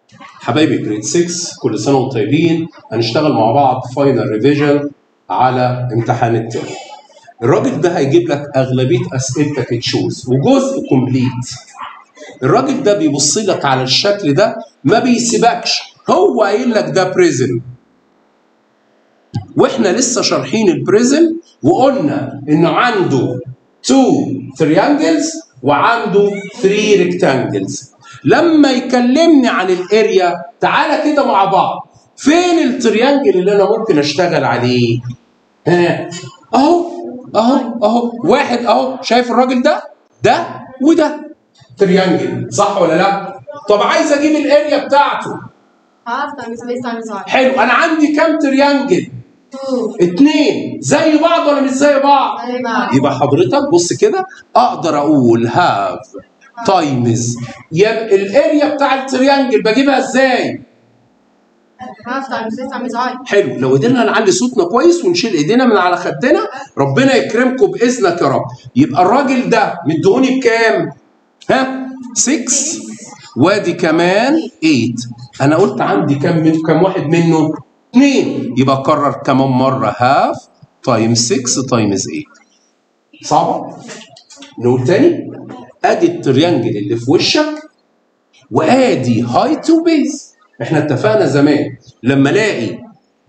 حبايبي جريد 6 كل سنه وانتم طيبين هنشتغل مع بعض فاينل ريفيجن على امتحان الترم الراجل ده هيجيب لك اغلبيه اسئلتك تشوز وجزء كومبليت الراجل ده بيبص لك على الشكل ده ما بيسيبكش هو قايل لك ده بريزن واحنا لسه شارحين البريزن وقلنا انه عنده 2 تريانجلز وعنده 3 ريكتانجلز لما يكلمني عن الاريا تعالى كده مع بعض فين التريانجل اللي انا ممكن اشتغل عليه ها اهو اهو اهو واحد اهو شايف الراجل ده ده وده تريانجل صح ولا لا طب عايز اجيب الاريا بتاعته half times base times height. حلو انا عندي كام تريانجل Two. اتنين زي بعض ولا مش زي بعض Very bad. يبقى حضرتك بص كده اقدر اقول هاف تايمز يبقى الاريا بتاع التريانجل بجيبها ازاي Half times base times height. حلو لو قدرنا نعلي صوتنا كويس ونشيل ايدينا من على خدنا ربنا يكرمكم باذنك يا رب يبقى الراجل ده مديهوني بكام ها 6 وادي كمان 8 انا قلت عندي كام من كام واحد منه 2 يبقى كرر كمان مره هاف تايم 6 تايمز 8 صعبه نقول تاني ادي التريانجل اللي في وشك وادي هايت وبيز احنا اتفقنا زمان لما الاقي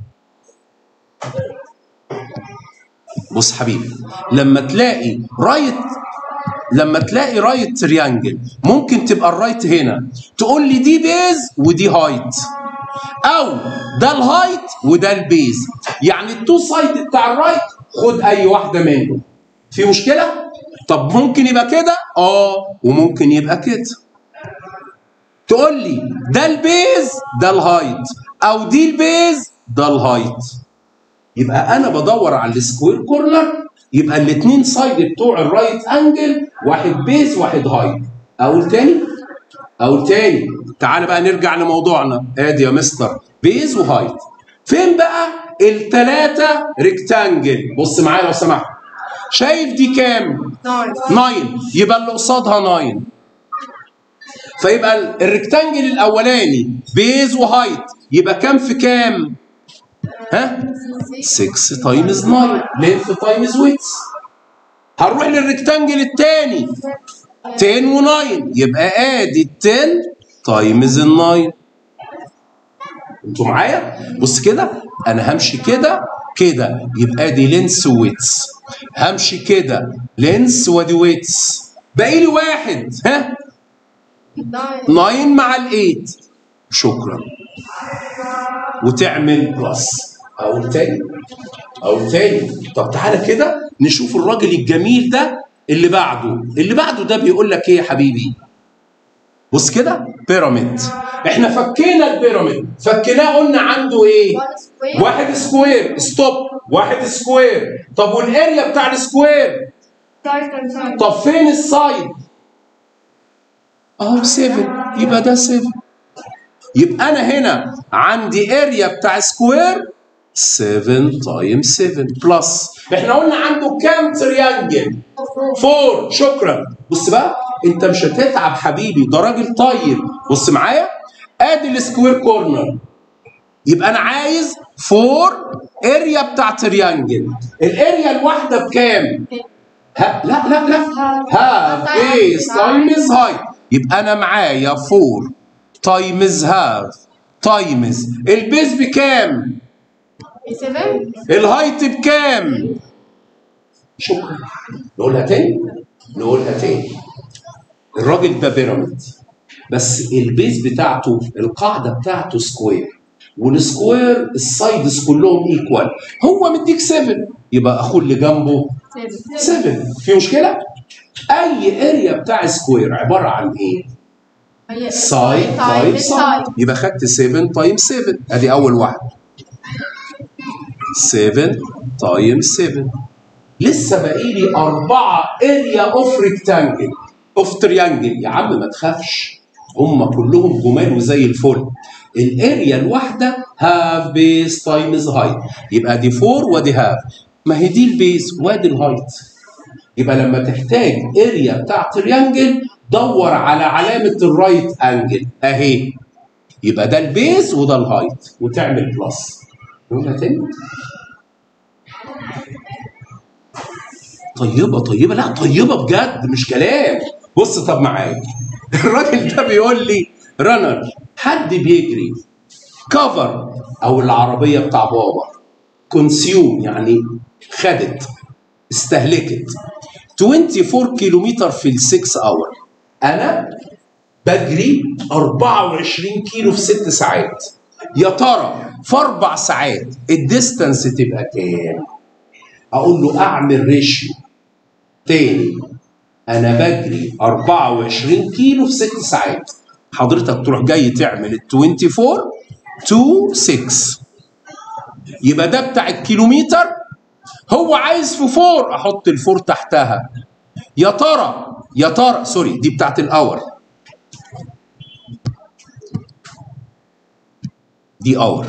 بص حبيبي لما تلاقي رايت لما تلاقي رايت تريانجل ممكن تبقى الرايت هنا تقول لي دي بيز ودي هايت او ده الهايت وده البيز يعني التو سايد بتاع الرايت خد اي واحده منهم في مشكله طب ممكن يبقى كده اه وممكن يبقى كده تقول لي ده البيز ده الهايت او دي البيز ده الهايت يبقى انا بدور على السكوير كورنر يبقى الاثنين سايد بتوع الرايت انجل واحد بيز واحد هايت اقول تاني اقول تاني تعال بقى نرجع لموضوعنا ادي يا مستر بيز وهايت فين بقى الثلاثه ريكتانجل بص معايا لو سمحت شايف دي كام Nine. 9 يبقى اللي قصادها 9 فيبقى ال- الريكتانجل الاولاني بيز وهايت يبقى كام في كام؟ ها؟ 6 تايمز 9 لينث تايمز ويتس هنروح للريكتانجل الثاني 10 و9 يبقى ادي ال 10 تايمز ال 9 انتوا معايا؟ بص كده انا همشي كده كده يبقى دي لينس ويتس همشي كده لينس ودي ويتس باقي لي واحد ها؟ Nine. 9 مع ال 8 شكرا وتعمل بلس اقول تاني اقول تاني طب تعالى كده نشوف الراجل الجميل ده اللي بعده اللي بعده ده بيقول لك ايه يا حبيبي بص كده بيراميد احنا فكينا البيراميد فكيناه قلنا عنده ايه One square. واحد سكوير ستوب واحد سكوير طب والاريا بتاع السكوير Five times height. طب فين السايد؟ اهو 7 يبقى ده 7 يبقى انا هنا عندي اريا بتاع سكوير 7 تايم 7 بلس احنا قلنا عنده كام تريانجل؟ Four. 4 شكرا بص بقى انت مش هتتعب حبيبي ده راجل طيب بص معايا ادي السكوير كورنر يبقى انا عايز 4 اريا بتاع تريانجل الاريا الواحده بكام؟ ها لا لا لا هاف بيس تايمز هايت يبقى انا معايا 4 تايمز هاف تايمز البيس بكام؟ Seven. الهايت بكام؟ شكرا نقولها تاني نقولها تاني الراجل ده بيراميد بس البيز بتاعته القاعده بتاعته سكوير والسكوير السايدز كلهم ايكوال هو مديك 7 يبقى اخوه اللي جنبه Seven. 7 في مشكله؟ اي اريا بتاع سكوير عباره عن ايه؟ سايد تايم سايد يبقى خدت 7 تايم 7 ادي اول واحده 7 تايم 7 لسه باقي لي أربعة اريا اوف ريكتانجل اوف تريانجل يا عم ما تخافش هم كلهم جمال وزي الفل الاريا الواحده هاف بيس تايمز هايت يبقى دي 4 ودي هاف ما هي دي البيس وادي الهايت يبقى لما تحتاج اريا بتاع تريانجل دور على علامه الرايت انجل اهي يبقى ده البيز وده الهايت وتعمل بلس نقولها تاني طيبه طيبه لا طيبه بجد مش كلام بص طب معايا الراجل ده بيقول لي رانر حد بيجري كفر او العربيه بتاع بابا كونسيوم يعني خدت استهلكت 24 كيلومتر في ال 6 اور انا بجري 24 كيلو في 6 ساعات يا ترى في اربع ساعات الديستانس تبقى كام؟ اقول له اعمل ريشيو تاني انا بجري 24 كيلو في 6 ساعات حضرتك تروح جاي تعمل ال 24 تو 6 يبقى ده بتاع الكيلومتر هو عايز في 4 احط الفور تحتها يا ترى يا ترى سوري دي بتاعت الاور دي اور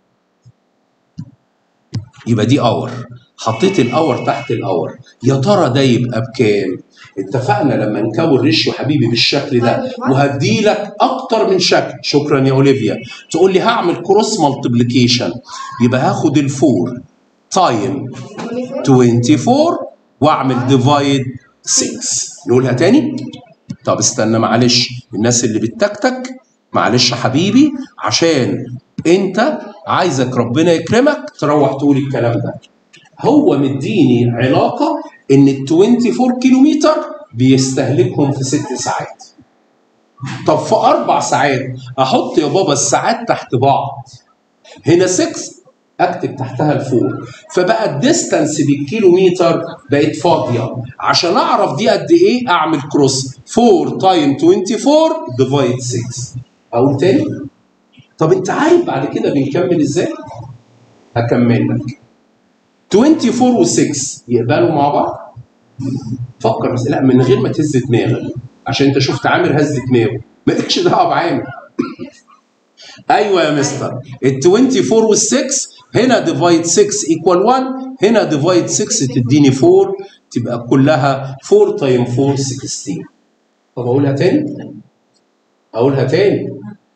يبقى دي اور حطيت الاور تحت الاور يا ترى ده يبقى بكام اتفقنا لما نكون ريشيو حبيبي بالشكل ده وهدي لك اكتر من شكل شكرا يا اوليفيا تقول لي هعمل كروس مالتيبليكيشن يبقى هاخد الفور تايم 24 واعمل ديفايد 6 نقولها تاني طب استنى معلش الناس اللي بتتكتك معلش يا حبيبي عشان انت عايزك ربنا يكرمك تروح تقول الكلام ده هو مديني علاقه ان ال 24 كيلومتر بيستهلكهم في ست ساعات طب في اربع ساعات احط يا بابا الساعات تحت بعض هنا 6 اكتب تحتها الفور فبقى الديستانس بالكيلومتر بقت فاضيه عشان اعرف دي قد ايه اعمل كروس 4 تايم 24 ديفايد 6 اقول تاني طب انت عارف بعد كده بنكمل ازاي؟ هكمل لك 24 و6 يقبلوا مع بعض؟ فكر بس لا من غير ما تهز دماغك عشان انت شفت عامر هز دماغه مالكش دعوه بعامر ايوه يا مستر ال 24 وال 6 هنا ديفايد 6 ايكوال 1 هنا ديفايد 6 تديني 4 تبقى كلها 4 تايم 4 16 طب اقولها تاني؟ اقولها تاني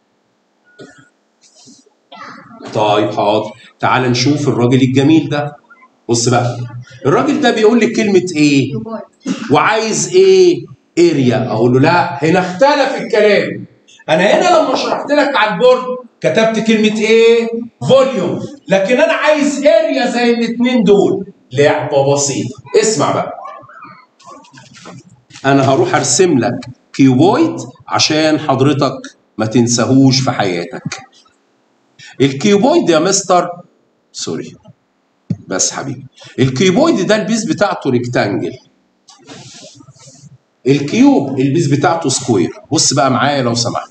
طيب حاضر تعال نشوف الراجل الجميل ده بص بقى الراجل ده بيقول لي كلمة ايه وعايز ايه اريا اقول له لا هنا اختلف الكلام انا هنا لما شرحت لك على البورد كتبت كلمة ايه فوليوم لكن انا عايز اريا زي الاثنين دول لعبة بسيطة اسمع بقى انا هروح ارسم لك كيوبويد عشان حضرتك ما تنساهوش في حياتك الكيوبويد يا مستر سوري بس حبيبي الكيوبويد ده البيز بتاعته ريكتانجل الكيوب البيز بتاعته سكوير بص بقى معايا لو سمحت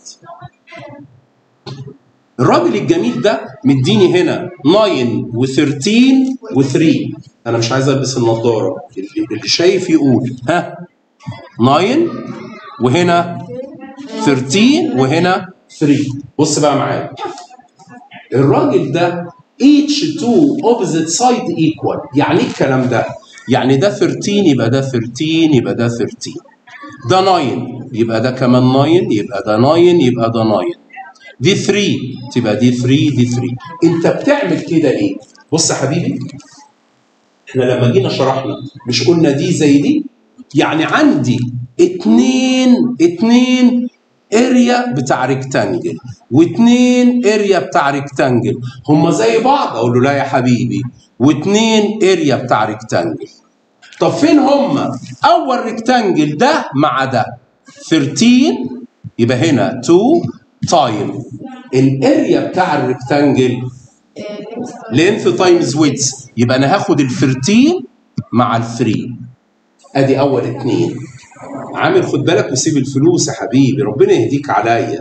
الراجل الجميل ده مديني هنا 9 و13 و3 انا مش عايز البس النضاره اللي, اللي شايف يقول ها 9 وهنا 13 وهنا 3 بص بقى معايا الراجل ده each two opposite side equal يعني ايه الكلام ده؟ يعني ده 13 يبقى ده 13 يبقى ده 13 ده 9 يبقى ده كمان 9 يبقى ده 9 يبقى ده 9 دي 3 تبقى دي 3 دي 3 انت بتعمل كده ليه؟ بص يا حبيبي احنا لما جينا شرحنا مش قلنا دي زي دي؟ يعني عندي اتنين اتنين اريا بتاع ريكتانجل واثنين اريا بتاع ريكتانجل هما زي بعض اقول له لا يا حبيبي واثنين اريا بتاع ريكتانجل طب فين هما اول ريكتانجل ده مع ده 13 يبقى هنا 2 تايم الاريا بتاع الريكتانجل لينث تايمز ويدث يبقى انا هاخد ال 13 مع ال 3 ادي اول اتنين عامل خد بالك وسيب الفلوس يا حبيبي ربنا يهديك عليا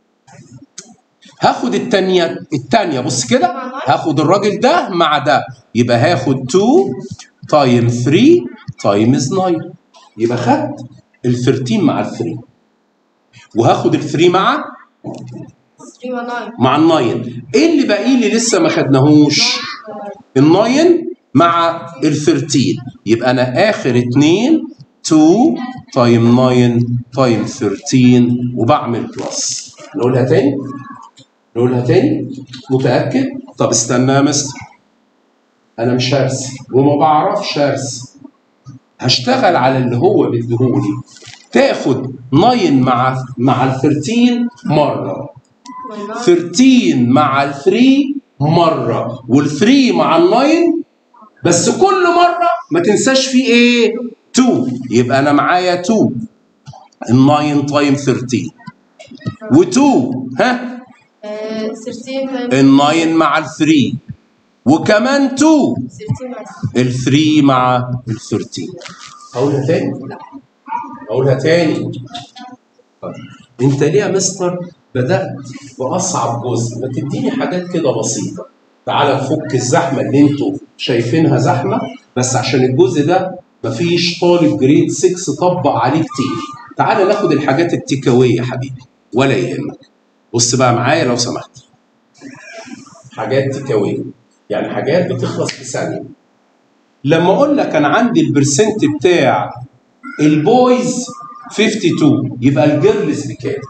هاخد التانية التانية بص كده هاخد الراجل ده مع ده يبقى هاخد 2 تايم 3 تايمز 9 يبقى خدت ال 13 مع ال 3 وهاخد ال 3 مع 3 و 9 مع ال 9 ايه اللي باقي لي لسه ما خدناهوش ال 9 مع ال 13 يبقى انا اخر 2 2 تايم 9 تايم 13 وبعمل بلس نقولها تاني نقولها تاني متأكد طب استنى يا مستر انا مش هرسم وما بعرفش ارسم هشتغل على اللي هو بيديهولي تاخد 9 مع مع ال 13 مره 13 مع ال 3 مره وال 3 مع ال 9 بس كل مره ما تنساش في ايه 2 يبقى انا معايا 2 ال 9 تايم 13 و2 ها آه، 13 times ال 9 مع ال 3 وكمان 2 13 مع ال 3 مع ال 13 اقولها تاني اقولها تاني طب انت ليه يا مستر بدات باصعب جزء ما تديني حاجات كده بسيطه تعالى نفك الزحمه اللي انتوا شايفينها زحمه بس عشان الجزء ده مفيش طالب جريد 6 طبق عليه كتير تعالى ناخد الحاجات التكاويه يا حبيبي ولا يهمك بص بقى معايا لو سمحت حاجات تكاويه يعني حاجات بتخلص في ثانيه لما اقول لك انا عندي البرسنت بتاع البويز 52 يبقى الجيرلز بكام؟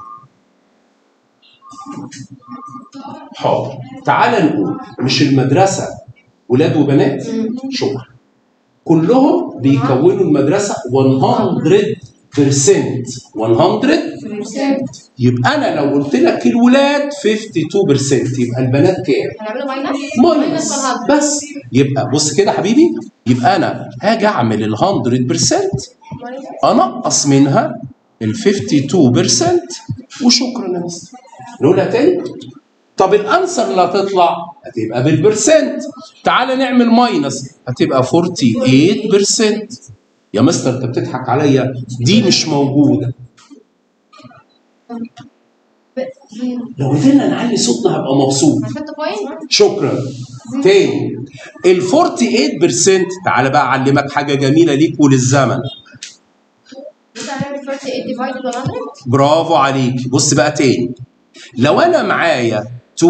حاضر تعال نقول مش المدرسه ولاد وبنات شكرا كلهم بيكونوا المدرسه 100% 100 يبقى انا لو قلت لك الولاد 52% يبقى البنات كام؟ هنعمله ماينس ماينس بس يبقى بص كده حبيبي يبقى انا هاجي اعمل ال 100% انقص منها ال 52% وشكرا يا مستر نقولها تاني طب الانسر اللي هتطلع هتبقى بالبرسنت تعالى نعمل ماينس هتبقى 48% يا مستر انت بتضحك عليا دي مش موجوده لو قدرنا نعلي صوتنا هبقى مبسوط هنحط بوينت شكرا تاني ال 48% تعالى بقى اعلمك حاجه جميله ليك وللزمن بص هنعمل 48 ديفايد 100 برافو عليك بص بقى تاني لو انا معايا 20%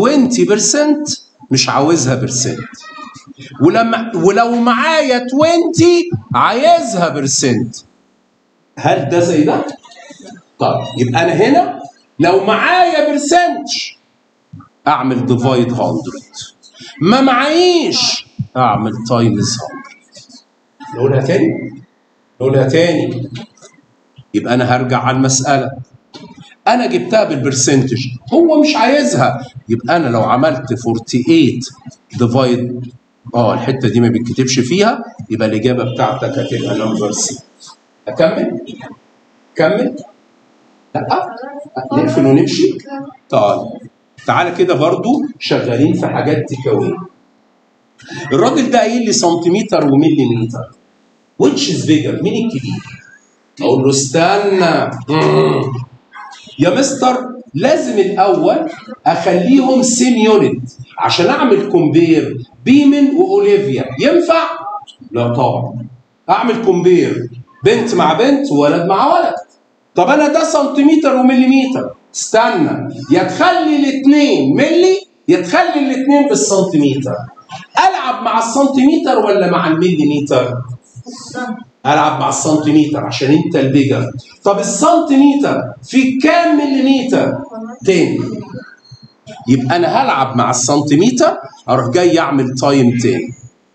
مش عاوزها برسنت ولما ولو معايا 20 عايزها برسنت هل ده زي ده؟ طيب يبقى انا هنا لو معايا برسنت اعمل ديفايد 100 ما معيش اعمل تايمز 100 نقولها تاني نقولها تاني يبقى انا هرجع على المساله انا جبتها بالبرسنتج هو مش عايزها يبقى انا لو عملت 48 ديفايد اه الحته دي ما بيتكتبش فيها يبقى الاجابه بتاعتك هتبقى نمبر سي اكمل كمل لا نقفل ونمشي طيب تعالى كده برضو شغالين في حاجات تكوين الراجل ده قايل لي سنتيمتر ومليمتر which is bigger مين الكبير اقول له استنى مم. يا مستر لازم الاول اخليهم سيم يونت عشان اعمل كومبير بيمن واوليفيا ينفع لا طبعا اعمل كومبير بنت مع بنت ولد مع ولد طب انا ده سنتيمتر ومليمتر استنى يا تخلي الاثنين ملي يا تخلي الاثنين بالسنتيمتر العب مع السنتيمتر ولا مع المليمتر العب مع السنتيمتر عشان انت البيجر طب السنتيمتر في كام مليمتر تاني يبقى انا هلعب مع السنتيمتر اروح جاي اعمل تايم تاني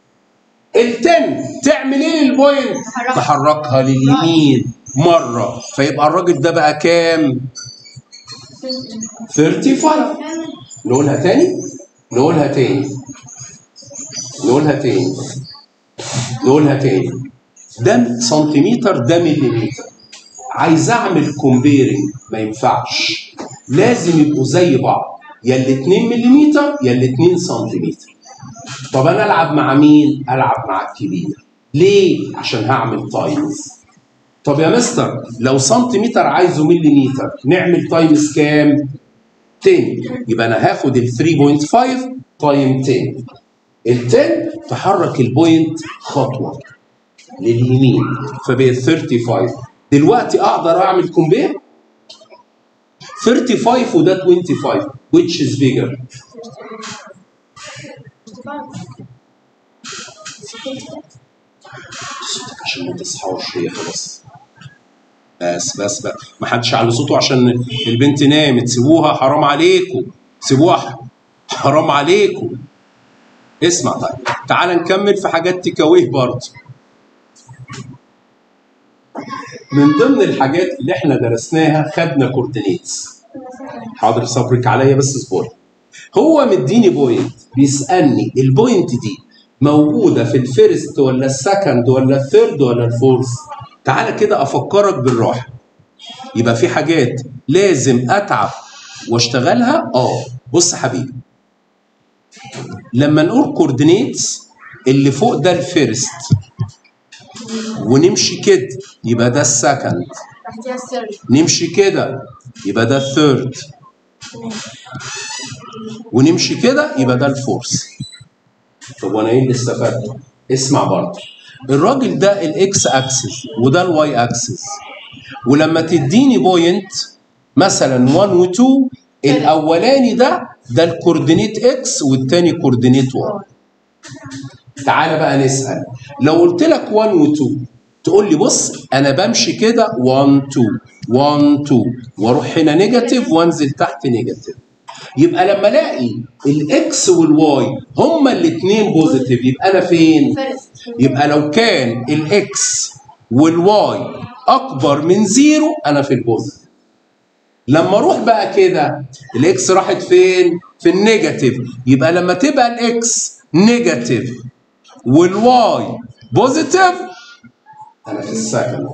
التن تعمل ايه للبوينت تحركها. تحركها لليمين مره فيبقى الراجل ده بقى كام 35 نقولها تاني نقولها تاني نقولها تاني نقولها تاني ده سنتيمتر ده مليمتر عايز اعمل كومبيرنج ما ينفعش لازم يبقوا زي بعض يا ال 2 ملم يا ال 2 سنتيمتر طب انا العب مع مين؟ العب مع الكبير ليه؟ عشان هعمل تايمز طب يا مستر لو سنتيمتر عايزه مليمتر نعمل تايمز كام؟ 10 يبقى انا هاخد ال 3.5 تايم 10 ال 10 تحرك البوينت خطوه لليمين فبقت 35 دلوقتي اقدر اعمل كومبير 35 وده 25 which is bigger صوتك عشان ما تصحاش هي خلاص بس بس بقى ما حدش على صوته عشان البنت نامت سيبوها حرام عليكم سيبوها حرام عليكم اسمع طيب تعال نكمل في حاجات تكاويه برضه من ضمن الحاجات اللي احنا درسناها خدنا كوردينيتس حاضر صبرك عليا بس اصبر هو مديني بوينت بيسالني البوينت دي موجوده في الفيرست ولا السكند ولا الثيرد ولا الفورث تعالى كده افكرك بالراحه يبقى في حاجات لازم اتعب واشتغلها اه بص يا حبيبي لما نقول كوردينيتس اللي فوق ده الفيرست ونمشي كده يبقى ده السكند تحتيها السر نمشي كده يبقى ده الثيرد ونمشي كده يبقى ده الفورث طب وانا ايه اللي استفدته؟ اسمع برضه الراجل ده الاكس اكسس وده الواي اكسس ولما تديني بوينت مثلا 1 و 2 الاولاني ده ده الكوردينيت اكس والتاني كوردينيت واي تعالى بقى نسال لو قلت لك 1 و 2 تقول لي بص انا بمشي كده 1 2 1 2 واروح هنا نيجاتيف وانزل تحت نيجاتيف يبقى لما الاقي الاكس والواي هما الاثنين بوزيتيف يبقى انا فين؟ فيرست يبقى لو كان الاكس والواي اكبر من زيرو انا في البوزيتيف لما اروح بقى كده الاكس راحت فين في النيجاتيف يبقى لما تبقى الاكس نيجاتيف والواي بوزيتيف انا في السكند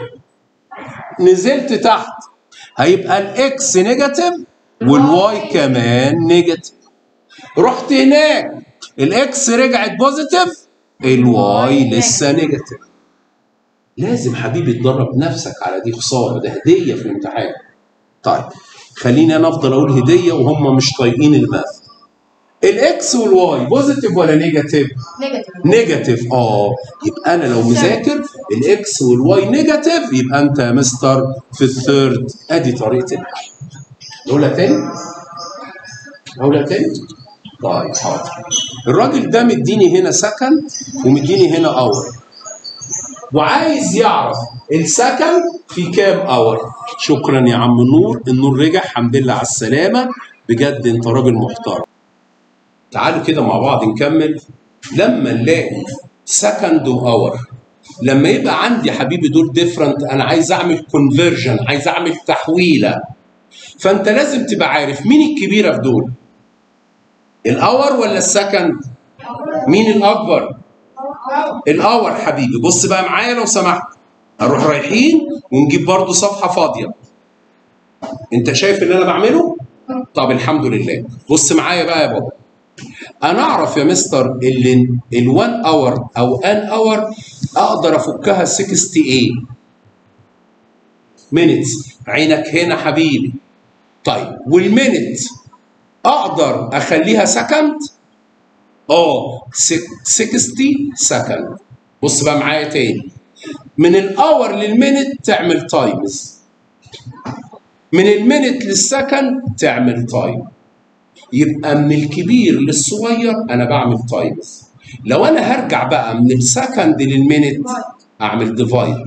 نزلت تحت هيبقى الاكس نيجاتيف والواي كمان نيجاتيف رحت هناك الاكس رجعت بوزيتيف الواي لسه نيجاتيف لازم حبيبي تدرب نفسك على دي خساره ده هديه في الامتحان طيب خليني انا افضل اقول هديه وهم مش طايقين الماث الاكس والواي بوزيتيف ولا نيجاتيف نيجاتيف نيجاتيف اه يبقى انا لو مذاكر الاكس والواي نيجاتيف يبقى انت يا مستر في الثيرد ادي طريقه الحل نقولها تاني نقولها تاني طيب حاضر الراجل ده مديني هنا سكند ومديني هنا اور وعايز يعرف السكند في كام اور شكرا يا عم نور النور رجع الحمد لله على السلامه بجد انت راجل محترم تعالوا كده مع بعض نكمل لما نلاقي سكند واور لما يبقى عندي يا حبيبي دول ديفرنت انا عايز اعمل كونفرجن عايز اعمل تحويله فانت لازم تبقى عارف مين الكبيره في دول الاور ولا السكند مين الاكبر الاور حبيبي بص بقى معايا لو سمحت هنروح رايحين ونجيب برضو صفحه فاضيه انت شايف اللي انا بعمله طب الحمد لله بص معايا بقى يا بابا انا اعرف يا مستر اللي ال1 اور او ان اور اقدر افكها 68 minutes عينك هنا حبيبي طيب والمينت اقدر اخليها سكند اه سك- 60 سكند بص بقى معايا تاني من الاور للمينت تعمل تايمز من المينت للسكند تعمل تايم يبقى من الكبير للصغير انا بعمل تايمز لو انا هرجع بقى من السكند للمينت اعمل ديفايد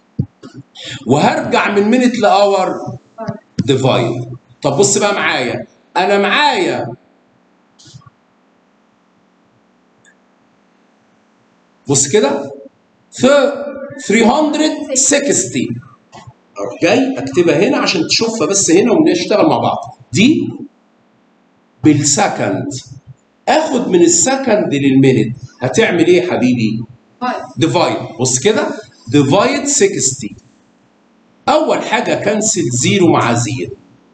وهرجع من مينت لاور ديفايد طب بص بقى معايا انا معايا بص كده ث- 360 اروح جاي اكتبها هنا عشان تشوفها بس هنا ونشتغل مع بعض دي بالسكند اخد من السكند للمينت هتعمل ايه يا حبيبي؟ فايف ديفايد بص كده ديفايد 60 اول حاجه كنسل زيرو مع زيرو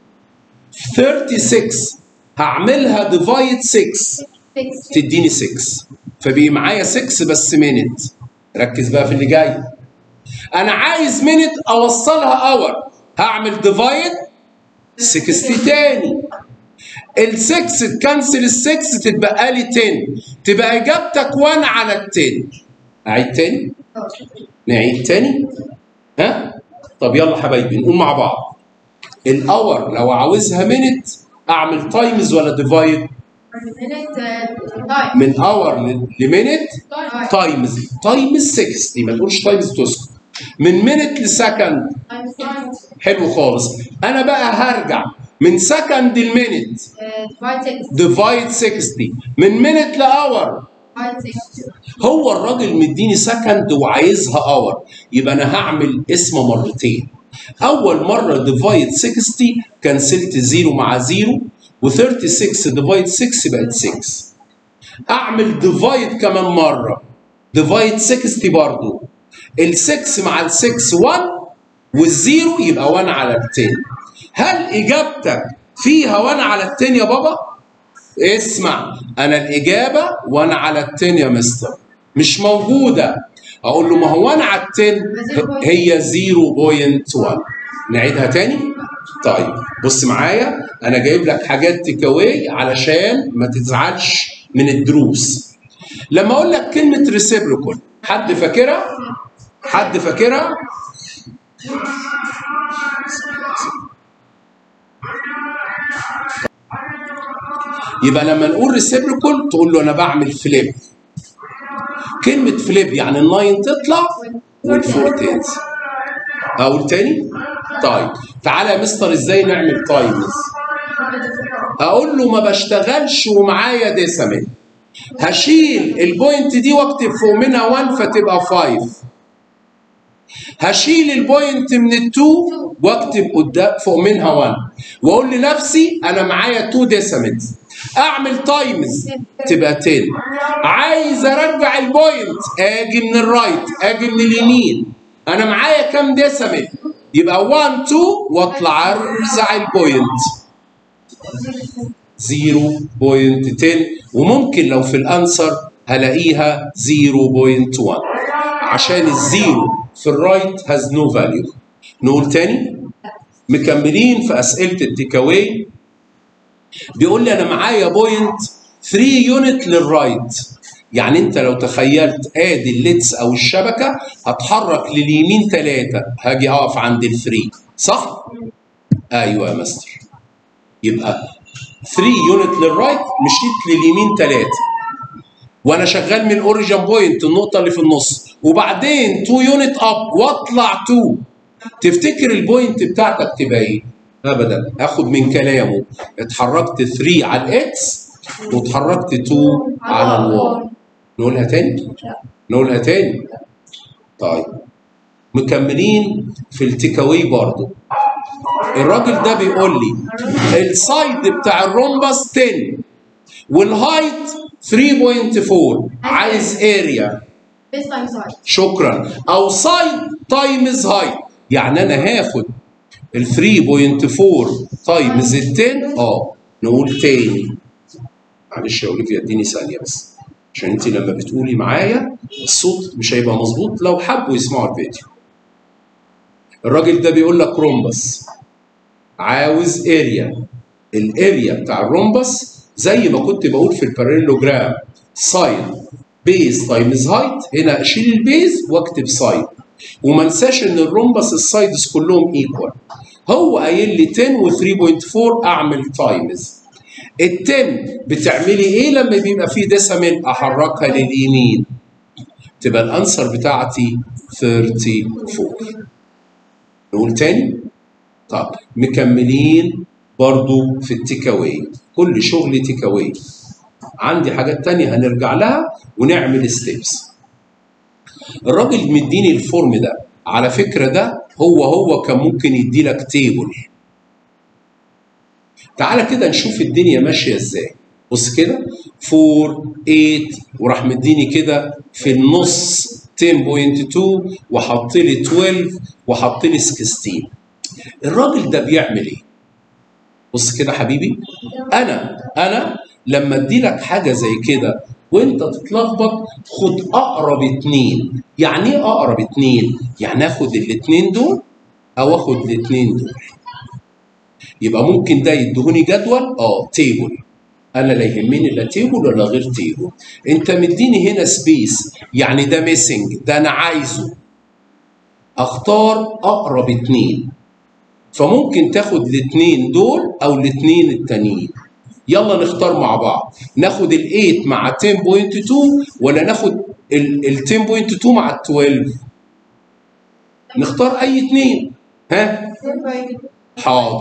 36 هعملها ديفايد 6 6 تديني 6 فبقي معايا 6 بس مينت ركز بقى في اللي جاي انا عايز مينت اوصلها اور هعمل ديفايد 60 تاني ال 6 تكنسل ال 6 تتبقى لي 10 تبقى اجابتك 1 على ال 10 اعيد تاني نعيد تاني ها طب يلا حبايبي نقول مع بعض الاور لو عاوزها مينت اعمل تايمز ولا ديفايد minute تايم من اور لمينت تايم تايمز تايمز 60 ما تقولش تايمز تسكت من مينت لسكند تايم حلو خالص انا بقى هرجع من سكند لمينت ديفايد 6 ديفايد 60 من مينت لاور ديفايد 6 هو الراجل مديني سكند وعايزها اور يبقى انا هعمل اسم مرتين اول مره ديفايد 60 كنسلت 0 مع 0 و36 ديفايد 6 بقت 6 اعمل ديفايد كمان مره ديفايد 60 برضو ال6 مع ال6 1 والزيرو يبقى 1 على ال 10 هل اجابتك فيها 1 على ال 10 يا بابا؟ اسمع انا الاجابه 1 على ال 10 يا مستر مش موجوده اقول له ما هو 1 على ال 10 هي 0.1 نعيدها تاني طيب بص معايا انا جايب لك حاجات تكاوي علشان ما تزعلش من الدروس لما اقول لك كلمه ريسيبروكول حد فاكرها حد فاكرها يبقى لما نقول ريسيبروكول تقول له انا بعمل فليب كلمه فليب يعني الناين تطلع والفور تنزل اقول تاني طيب تعالى يا مستر ازاي نعمل تايمز اقول له ما بشتغلش ومعايا ديسيمال هشيل البوينت دي واكتب فوق منها 1 فتبقى 5 هشيل البوينت من التو واكتب قدام فوق منها 1 واقول لنفسي انا معايا 2 ديسيمالز اعمل تايمز تبقى 10 عايز ارجع البوينت اجي من الرايت اجي من اليمين انا معايا كام ديسيمال يبقى 1 2 واطلع ارزع البوينت 0.10 وممكن لو في الانسر هلاقيها 0.1 عشان الزيرو في الرايت هاز نو فاليو نقول تاني مكملين في اسئله التيكاوي بيقول لي انا معايا بوينت 3 يونت للرايت يعني انت لو تخيلت ادي الليتس او الشبكه هتحرك لليمين ثلاثه هاجي اقف عند الفري صح؟ ايوه يا مستر يبقى 3 يونت للرايت مشيت لليمين ثلاثه وانا شغال من اوريجن بوينت النقطه اللي في النص وبعدين 2 يونت اب واطلع 2 تفتكر البوينت بتاعتك تبقى ايه؟ ابدا اخد من كلامه اتحركت 3 على الاكس واتحركت 2 على الواي نقولها تاني؟ نقولها تاني طيب مكملين في التيكاوي برضو الراجل ده بيقول لي السايد بتاع الرومبس 10 والهايت 3.4 عايز اريا بيس تايم سايد شكرا او سايد تايمز هايت يعني انا هاخد ال 3.4 تايمز ال 10 اه نقول تاني معلش يا اوليفيا اديني ثانيه بس عشان انت لما بتقولي معايا الصوت مش هيبقى مظبوط لو حبوا يسمعوا الفيديو الراجل ده بيقول لك رومبس عاوز اريا الاريا بتاع الرومبس زي ما كنت بقول في الباراليلوجرام سايد بيز تايمز هايت هنا اشيل البيز واكتب سايد وما انساش ان الرومبس السايدز كلهم ايكوال هو قايل لي 10 و3.4 اعمل تايمز ال 10 بتعملي ايه لما بيبقى فيه ديسيمال احركها لليمين تبقى الانسر بتاعتي 34 نقول تاني طب مكملين برضو في التيك اواي كل شغل تيك اواي عندي حاجات تانية هنرجع لها ونعمل ستيبس الراجل مديني الفورم ده على فكرة ده هو هو كان ممكن يدي لك تيبل تعالى كده نشوف الدنيا ماشية ازاي بص كده 4 8 وراح مديني كده في النص 10.2 وحط لي 12 وحط لي 16 الراجل ده بيعمل ايه؟ بص كده حبيبي انا انا لما ادي لك حاجه زي كده وانت تتلخبط خد اقرب اتنين يعني ايه اقرب اتنين؟ يعني اخد الاتنين دول او اخد الاتنين دول يبقى ممكن ده يدهوني جدول اه تيبل انا لا يهمني لا تيبل ولا غير تيبل انت مديني هنا سبيس يعني ده ميسنج ده انا عايزه اختار اقرب اتنين فممكن تاخد الاتنين دول او الاتنين التانيين يلا نختار مع بعض ناخد ال 8 مع 10.2 ولا ناخد ال 10.2 مع ال 12 نختار اي اتنين ها حاضر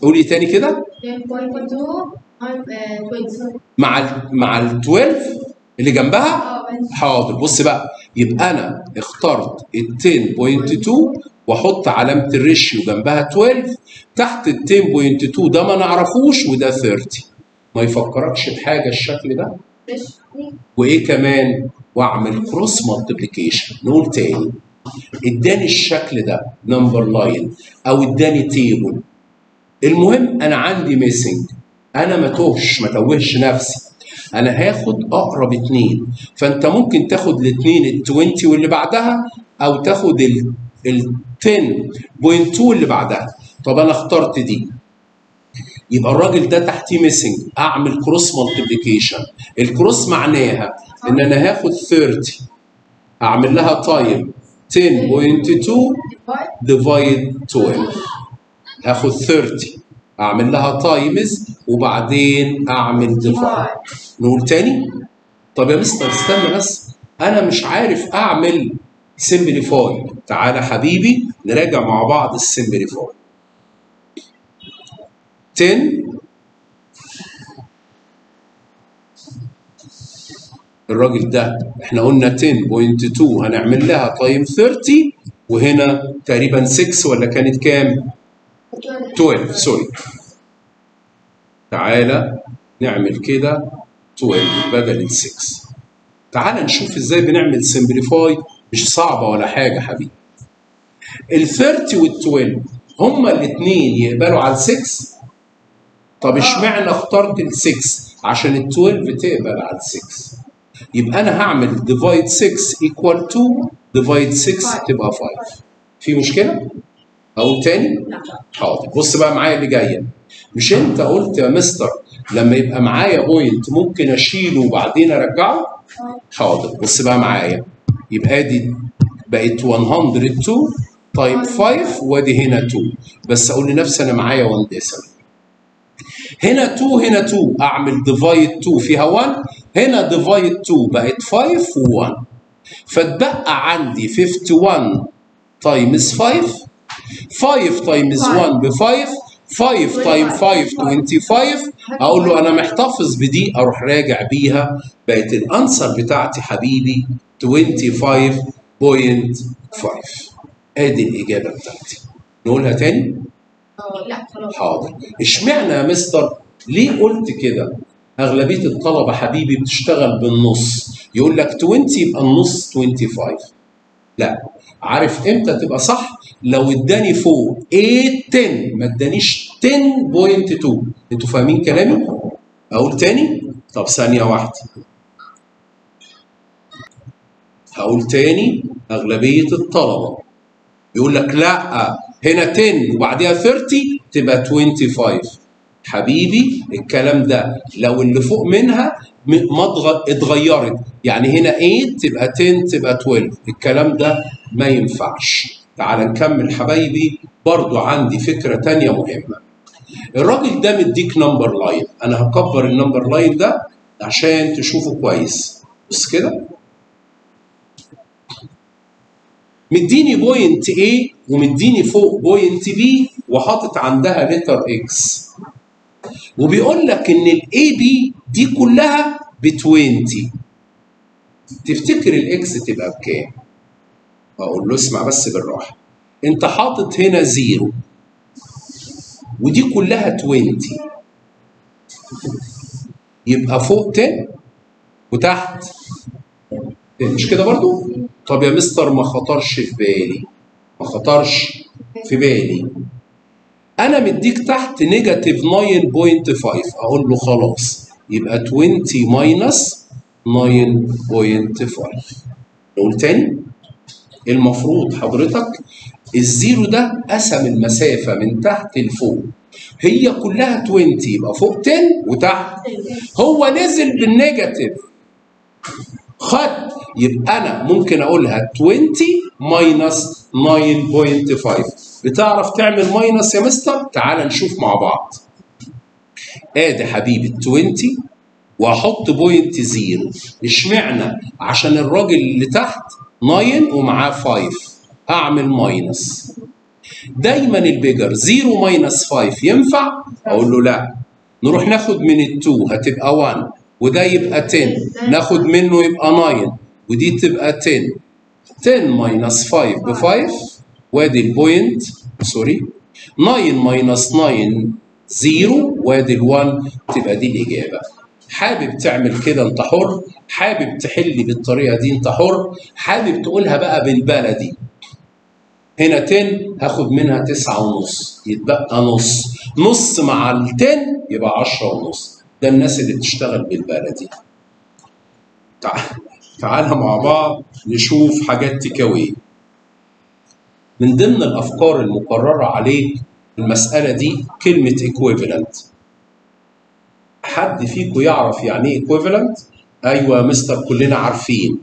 قولي تاني كده 10.2 20 مع ال مع ال 12 اللي جنبها اه بس حاضر بص بقى يبقى انا اخترت ال 10.2 واحط علامه الريشيو جنبها 12 تحت ال 10.2 ده ما نعرفوش وده 30 ما يفكركش بحاجه الشكل ده فريش وايه كمان واعمل كروس مالتيبليكيشن نقول تاني اداني الشكل ده نمبر لاين او اداني تيبل المهم انا عندي ميسنج انا ما توهش ما توهش نفسي انا هاخد اقرب اتنين فانت ممكن تاخد الاتنين ال 20 واللي بعدها او تاخد ال ال 10.2 اللي بعدها طب انا اخترت دي يبقى الراجل ده تحتيه ميسنج اعمل كروس مالتيبليكيشن الكروس معناها ان انا هاخد 30 اعمل لها تايم 10.2 ديفايد ديفايد 12 هاخد 30 اعمل لها تايمز وبعدين اعمل ديفايد نقول تاني طب يا مستر استنى بس انا مش عارف اعمل سمبليفاي تعالى حبيبي نراجع مع بعض السمبليفاي 10 الراجل ده احنا قلنا 10.2 هنعمل لها تايم 30 وهنا تقريبا 6 ولا كانت كام؟ 12 سوري تعالى نعمل كده 12 بدل ال 6 تعالى نشوف ازاي بنعمل سمبليفاي مش صعبه ولا حاجه حبيبي ال 30 وال 12 هما الاثنين يقبلوا على ال 6 طب اشمعنى اخترت ال 6 عشان ال 12 تقبل على ال 6 يبقى انا هعمل ديفايد 6 ايكوال 2 ديفايد 6 تبقى 5 في مشكله؟ اقول تاني؟ لا حاضر بص بقى معايا اللي جايه مش انت قلت يا مستر لما يبقى معايا بوينت ممكن اشيله وبعدين ارجعه حاضر بص بقى معايا يبقى دي بقت 102 تايم 5 وادي هنا 2 بس اقول لنفسي انا معايا 1 ديسيمال هنا 2 هنا 2 اعمل ديفايد 2 فيها 1 هنا ديفايد 2 بقت 5 و1 فتبقى عندي 51 تايمز 5 5 تايمز 1 ب 5 5 تايم 5 25 اقول له انا محتفظ بدي اروح راجع بيها بقت الانسر بتاعتي حبيبي 25.5 ادي الاجابه بتاعتي نقولها تاني اه لا خلاص حاضر اشمعنى يا مستر ليه قلت كده اغلبيه الطلبه حبيبي بتشتغل بالنص يقول لك 20 يبقى النص 25 لا عارف امتى تبقى صح لو اداني فوق 8 10 ما ادانيش 10.2 انتوا فاهمين كلامي اقول تاني طب ثانيه واحده هقول تاني اغلبيه الطلبه يقول لك لا هنا 10 وبعديها 30 تبقى 25 حبيبي الكلام ده لو اللي فوق منها م- ما اتغ- اتغيرت يعني هنا 8 تبقى 10 تبقى 12 الكلام ده ما ينفعش تعال نكمل حبايبي برضو عندي فكرة تانية مهمة الراجل ده مديك نمبر لاين انا هكبر النمبر لاين ده عشان تشوفه كويس بص كده مديني بوينت A ومديني فوق بوينت B وحاطط عندها لتر X وبيقول لك ان الاي بي دي كلها ب 20 تفتكر الاكس تبقى بكام؟ اقول له اسمع بس بالراحه انت حاطط هنا زيرو ودي كلها 20 يبقى فوق 10 وتحت 10 مش كده برضو؟ طب يا مستر ما خطرش في بالي ما خطرش في بالي انا مديك تحت نيجاتيف 9.5 اقول له خلاص يبقى 20 ماينس 9.5 نقول تاني المفروض حضرتك الزيرو ده قسم المسافة من تحت لفوق هي كلها 20 يبقى فوق 10 وتحت هو نزل بالنيجاتيف خد يبقى انا ممكن اقولها 20 ماينس 9.5 بتعرف تعمل ماينس يا مستر تعال نشوف مع بعض ادي حبيبي 20 واحط بوينت زيرو اشمعنى عشان الراجل اللي تحت 9 ومعاه 5 اعمل ماينس دايما البيجر 0 ماينس 5 ينفع اقول له لا نروح ناخد من ال2 هتبقى 1 وده يبقى 10 ناخد منه يبقى 9 ودي تبقى 10 10 ماينس 5 ب 5 وادي البوينت سوري 9 ماينس 9 0 وادي ال1 تبقى دي الاجابه حابب تعمل كده انت حر حابب تحل بالطريقه دي انت حر حابب تقولها بقى بالبلدي هنا 10 هاخد منها 9 ونص يتبقى نص نص مع ال 10 يبقى 10 ونص ده الناس اللي بتشتغل بالبلدي تعال تعالى مع بعض نشوف حاجات تكاوي من ضمن الافكار المقرره عليك المساله دي كلمه equivalent حد فيكم يعرف يعني ايه equivalent ايوه يا مستر كلنا عارفين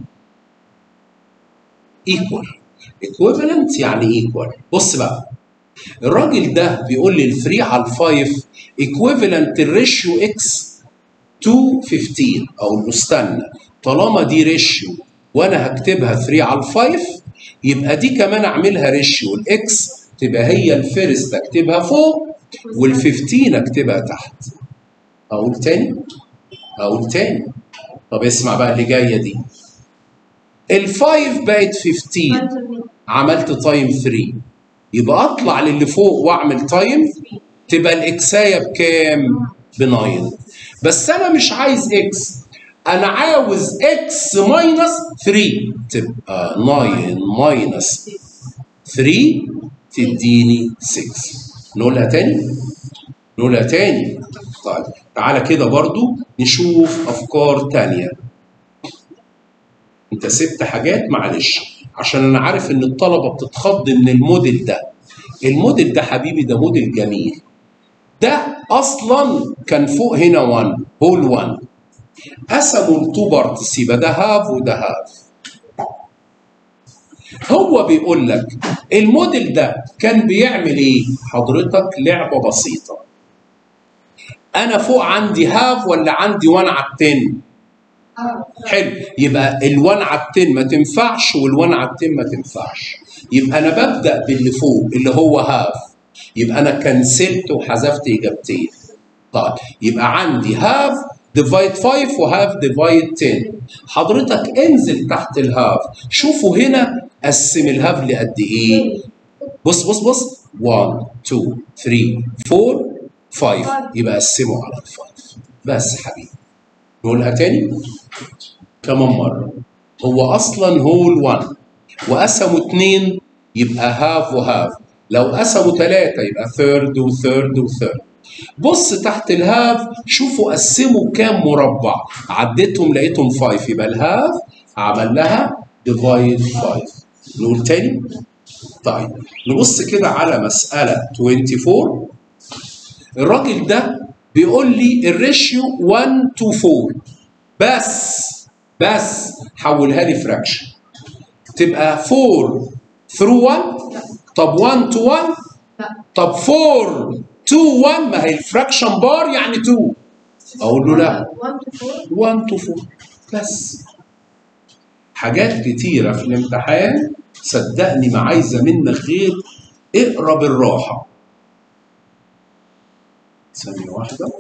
equal equivalent يعني equal بص بقى الراجل ده بيقول لي ال 3 على ال 5 equivalent الريشيو اكس to 15 اقول له استنى طالما دي ريشيو وانا هكتبها 3 على ال 5 يبقى دي كمان اعملها ريشيو الاكس تبقى هي الفيرست اكتبها فوق وال 15 اكتبها تحت اقول تاني اقول تاني طب اسمع بقى اللي جايه دي ال 5 بقت 15 عملت تايم 3 يبقى اطلع للي فوق واعمل تايم تبقى الاكسايه بكام؟ ب 9 بس انا مش عايز اكس انا عاوز اكس ماينس 3 تبقى 9 ماينس 3 تديني 6 نقولها تاني نقولها تاني طيب تعالى كده برضو نشوف افكار تانية انت سبت حاجات معلش عشان انا عارف ان الطلبه بتتخض من الموديل ده الموديل ده حبيبي ده موديل جميل ده اصلا كان فوق هنا 1 هول 1 قسموا التو بارتس يبقى ده هاف وده هاف هو بيقول لك الموديل ده كان بيعمل ايه حضرتك لعبه بسيطه انا فوق عندي هاف ولا عندي 1 على 10 حلو يبقى ال1 على 10 ما تنفعش وال1 على 10 ما تنفعش يبقى انا ببدا باللي فوق اللي هو هاف يبقى انا كنسلت وحذفت اجابتين طيب يبقى عندي هاف ديفايد 5 وهاف ديفايد 10 حضرتك انزل تحت الهاف شوفوا هنا قسم الهاف لقد ايه بص بص بص 1 2 3 4 5 يبقى قسمه على الفايف بس حبيبي نقولها تاني كمان مرة هو أصلا هول 1 وقسموا اتنين يبقى هاف وهاف لو قسموا ثلاثة يبقى ثيرد وثيرد وثيرد بص تحت الهاف شوفوا قسموا كام مربع عديتهم لقيتهم 5 يبقى الهاف عمل لها ديفايد 5 نقول تاني طيب نبص كده على مسألة 24 الراجل ده بيقول لي الريشيو 1 تو 4 بس بس حولها لي فراكشن تبقى 4 ثرو 1 طب 1 تو 1 لا طب 4 تو 1 ما هي الفراكشن بار يعني 2 اقول له لا 1 to 4 1 تو 4 بس حاجات كتيرة في الامتحان صدقني ما عايزة منك غير اقرا بالراحة ثانية واحدة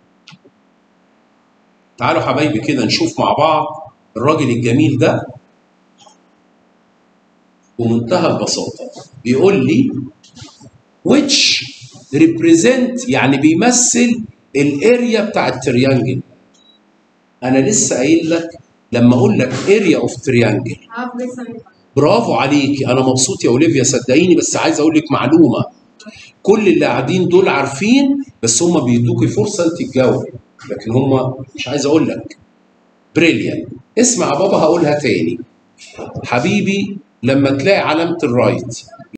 تعالوا حبايبي كده نشوف مع بعض الراجل الجميل ده بمنتهى البساطة بيقول لي which represent يعني بيمثل الاريا بتاع التريانجل انا لسه قايل لك لما اقول لك اريا اوف تريانجل half less than برافو عليكي انا مبسوط يا اوليفيا صدقيني بس عايز اقول لك معلومه كل اللي قاعدين دول عارفين بس هم بيدوكي فرصه انت تجاوبي لكن هم مش عايز اقول لك بريليان اسمع يا بابا هقولها تاني حبيبي لما تلاقي علامه الرايت